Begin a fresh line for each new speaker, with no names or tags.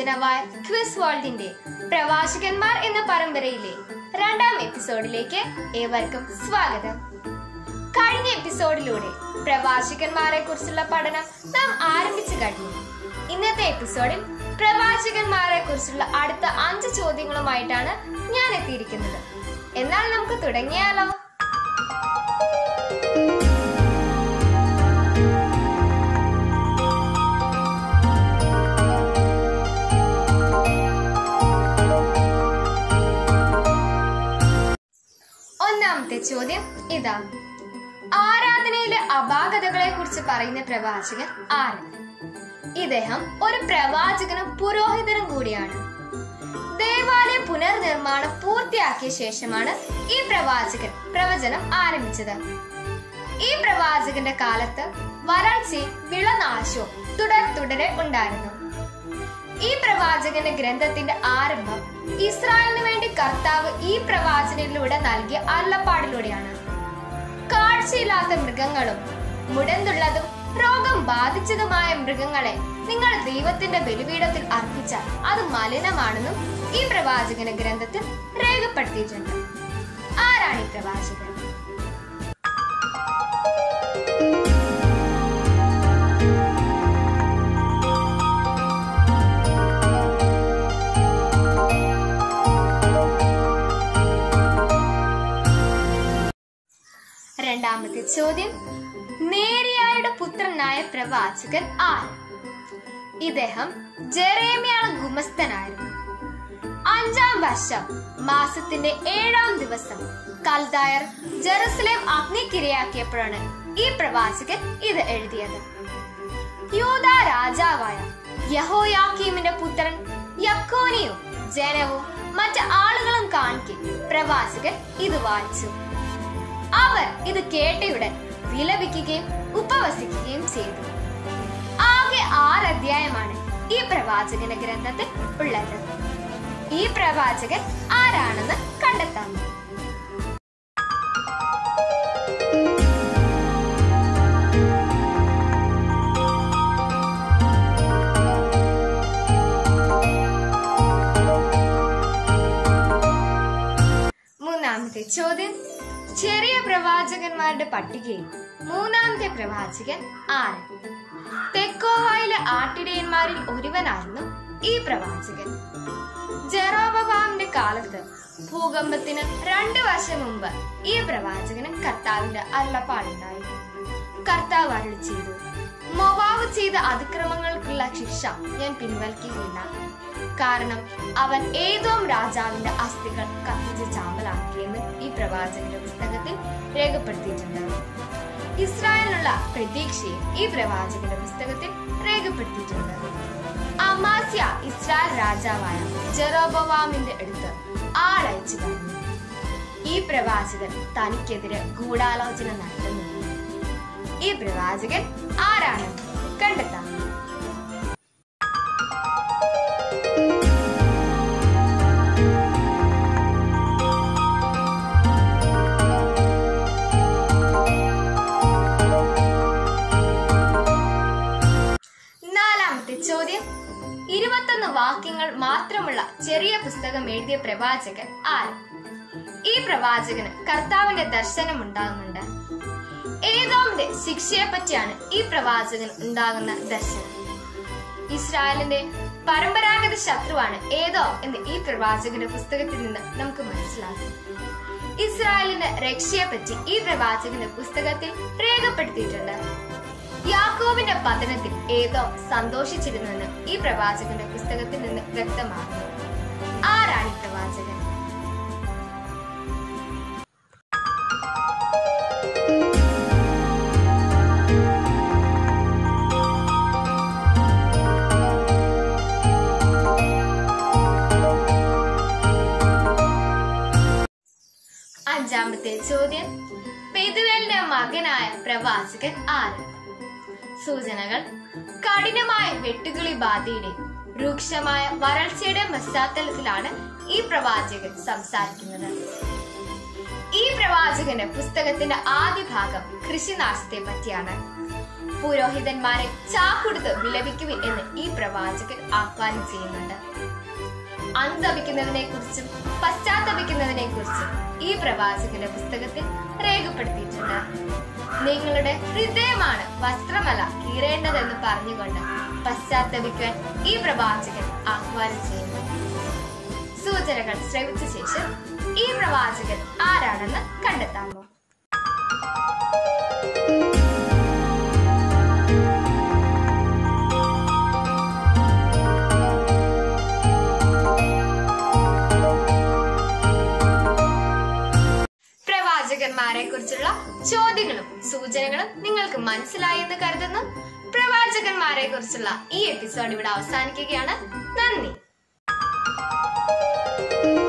അഭിനവായ quiz വേൾഡിന്റെ പ്രവാചകന്മാർ എന്ന പരമ്പരയിലെ രണ്ടാം എപ്പിസോഡിലേക്ക് ഏവർക്കും സ്വാഗതം കഴിഞ്ഞ എപ്പിസോഡിലൂടെ പ്രവാചകന്മാരെ കുറിച്ചുള്ള പഠനം നാം ആരംഭിച്ചു കഴിഞ്ഞു ഇന്നത്തെ എപ്പിസോഡിൽ പ്രവാചകന്മാരെ കുറിച്ചുള്ള അടുത്ത അഞ്ച് ചോദ്യങ്ങളുമായിട്ടാണ് ഞാൻ എത്തിയിരിക്കുന്നത് എന്നാൽ നമുക്ക് തുടങ്ങിയാലോ ഒന്നാമത്തെ ചോദ്യം ഇതാ ആരാധനയിലെ അപാകതകളെ കുറിച്ച് പറയുന്ന പ്രവാചകൻ ആര് ഇദ്ദേഹം ഒരു പ്രവാചകനും പുരോഹിതനും കൂടിയാണ് ദേവാലയ പുനർനിർമ്മാണം പൂർത്തിയാക്കിയ ശേഷമാണ് ഈ പ്രവാചകൻ പ്രവചനം ആരംഭിച്ചത് ഈ പ്രവാചകന്റെ കാലത്ത് വരൾച്ചയും വിളനാശവും തുടർ തുടരെ ഉണ്ടായിരുന്നു ഈ പ്രവാചകന്റെ ഗ്രന്ഥത്തിന്റെ ആരംഭം ഇസ്രായേലിന് വേണ്ടി കർത്താവ് ഈ പ്രവാചനയിലൂടെ നൽകിയ അരുളപ്പാടിലൂടെയാണ് കാഴ്ചയില്ലാത്ത മൃഗങ്ങളും മുടന്തുള്ളതും രോഗം ബാധിച്ചതുമായ മൃഗങ്ങളെ നിങ്ങൾ ദൈവത്തിന്റെ ബലിപീഠത്തിൽ അർപ്പിച്ചാൽ അത് മലിനമാണെന്നും ഈ പ്രവാചകന്റെ ഗ്രന്ഥത്തിൽ രേഖപ്പെടുത്തിയിട്ടുണ്ട് ആരാണ് ഈ പ്രവാചകൻ രണ്ടാമത്തെ ചോദ്യം നേരിയായുടെ പുത്രനായ പ്രവാചകൻ ആര് ഇദ്ദേഹം ജെറേമിയാണ് ഗുമസ്തനായിരുന്നു അഞ്ചാം വർഷം മാസത്തിന്റെ ഏഴാം ദിവസം കൽദായർ ജെറുസലേം അഗ്നിക്കിരയാക്കിയപ്പോഴാണ് ഈ പ്രവാചകൻ ഇത് എഴുതിയത് യൂത രാജാവായ യഹോയാക്കീമിന്റെ പുത്രൻ യക്കോനിയും ജനവും മറ്റ് ആളുകളും കാണിക്കെ പ്രവാചകൻ ഇത് വായിച്ചു അവർ ഇത് കേട്ടയുടൻ വിലപിക്കുകയും ഉപവസിക്കുകയും ചെയ്തു ആകെ ആറ് അധ്യായമാണ് ഈ പ്രവാചകന്റെ ഗ്രന്ഥത്തിൽ ഉള്ളത് ഈ പ്രവാചകൻ ആരാണെന്ന് കണ്ടെത്താം മൂന്നാമത്തെ ചോദ്യം ചെറിയ പ്രവാചകന്മാരുടെ പട്ടികയിൽ മൂന്നാമത്തെ പ്രവാചകൻ ആര് തെക്കോവായിലെ ആട്ടിടയന്മാരിൽ ഒരുവനായിരുന്നു ഈ പ്രവാചകൻ ജെറോബാമിന്റെ കാലത്ത് ഭൂകമ്പത്തിന് രണ്ടു വർഷം മുമ്പ് ഈ പ്രവാചകന് കർത്താവിന്റെ അരുളപ്പാടുണ്ടായി കർത്താവ് അരുളി ചെയ്തു മൊവാവ് ചെയ്ത അതിക്രമങ്ങൾക്കുള്ള ശിക്ഷ ഞാൻ പിൻവലിക്കുകയില്ല കാരണം അവൻ ഏതോം രാജാവിന്റെ അസ്ഥികൾ കത്തിച്ച് ചാമ്പലാക്കിയെന്ന് ഈ പ്രവാചകന്റെ പുസ്തകത്തിൽ രേഖപ്പെടുത്തിയിട്ടുണ്ട് ഇസ്രായേലിനുള്ള പ്രതീക്ഷയും ഈ പ്രവാചകന്റെ പുസ്തകത്തിൽ രേഖപ്പെടുത്തിയിട്ടുണ്ട് അമാസ്യ ഇസ്രായേൽ രാജാവായ ജെറോബവാമിന്റെ അടുത്ത് ആളയച്ചു പറഞ്ഞു ഈ പ്രവാചകൻ തനിക്കെതിരെ ഗൂഢാലോചന നടത്തുന്നു ഈ പ്രവാചകൻ ആരാണ് കണ്ടെത്താം നാലാമത്തെ ചോദ്യം ഇരുപത്തൊന്ന് വാക്യങ്ങൾ മാത്രമുള്ള ചെറിയ പുസ്തകം എഴുതിയ പ്രവാചകൻ ആര് ഈ പ്രവാചകന് കർത്താവിന്റെ ദർശനം ഉണ്ടാകുന്നുണ്ട് ഏതോമിന്റെ ശിക്ഷയെ പറ്റിയാണ് ഈ പ്രവാചകൻ ഉണ്ടാകുന്ന ദർശനം ഇസ്രായേലിന്റെ പരമ്പരാഗത ശത്രുവാണ് ഏതോ എന്ന് ഈ പ്രവാചകന്റെ പുസ്തകത്തിൽ നിന്ന് നമുക്ക് മനസ്സിലാകും ഇസ്രായേലിന്റെ രക്ഷയെ പറ്റി ഈ പ്രവാചകന്റെ പുസ്തകത്തിൽ രേഖപ്പെടുത്തിയിട്ടുണ്ട് യാക്കോബിന്റെ പതനത്തിൽ ഏതോ സന്തോഷിച്ചിരുന്നെന്ന് ഈ പ്രവാചകന്റെ പുസ്തകത്തിൽ നിന്ന് വ്യക്തമാകുന്നു ആരാണ് ഈ പ്രവാചകൻ അഞ്ചാമത്തെ ചോദ്യം പെതുവേലിന്റെ മകനായ പ്രവാചകൻ ആര് സൂചനകൾ കഠിനമായ വെട്ടുകിളി ബാധയുടെ രൂക്ഷമായ വരൾച്ചയുടെ പശ്ചാത്തലത്തിലാണ് ഈ പ്രവാചകൻ സംസാരിക്കുന്നത് ഈ പ്രവാചകന്റെ പുസ്തകത്തിന്റെ ആദ്യ ഭാഗം കൃഷിനാശത്തെ പറ്റിയാണ് പുരോഹിതന്മാരെ ചാക്കുടുത്ത് വിലപിക്കുവിൻ എന്ന് ഈ പ്രവാചകൻ ആഹ്വാനം ചെയ്യുന്നുണ്ട് അനുദപിക്കുന്നതിനെ കുറിച്ചും പശ്ചാത്തപിക്കുന്നതിനെ കുറിച്ചും ഈ പ്രവാചകന്റെ പുസ്തകത്തിൽ രേഖപ്പെടുത്തിയിട്ടുണ്ട് നിങ്ങളുടെ ഹൃദയമാണ് വസ്ത്രമല്ല കീറേണ്ടതെന്ന് പറഞ്ഞുകൊണ്ട് പശ്ചാത്തപിക്കുവാൻ ഈ പ്രവാചകൻ ആഹ്വാനം ചെയ്യുന്നു സൂചനകൾ ശ്രമിച്ച ശേഷം ഈ പ്രവാചകൻ ആരാണെന്ന് കണ്ടെത്താമോ പ്രവാചകന്മാരെ കുറിച്ചുള്ള ചോദ്യങ്ങളും സൂചനകളും നിങ്ങൾക്ക് മനസ്സിലായി എന്ന് കരുതുന്നു പ്രവാചകന്മാരെ കുറിച്ചുള്ള ഈ എപ്പിസോഡ് ഇവിടെ അവസാനിക്കുകയാണ് നന്ദി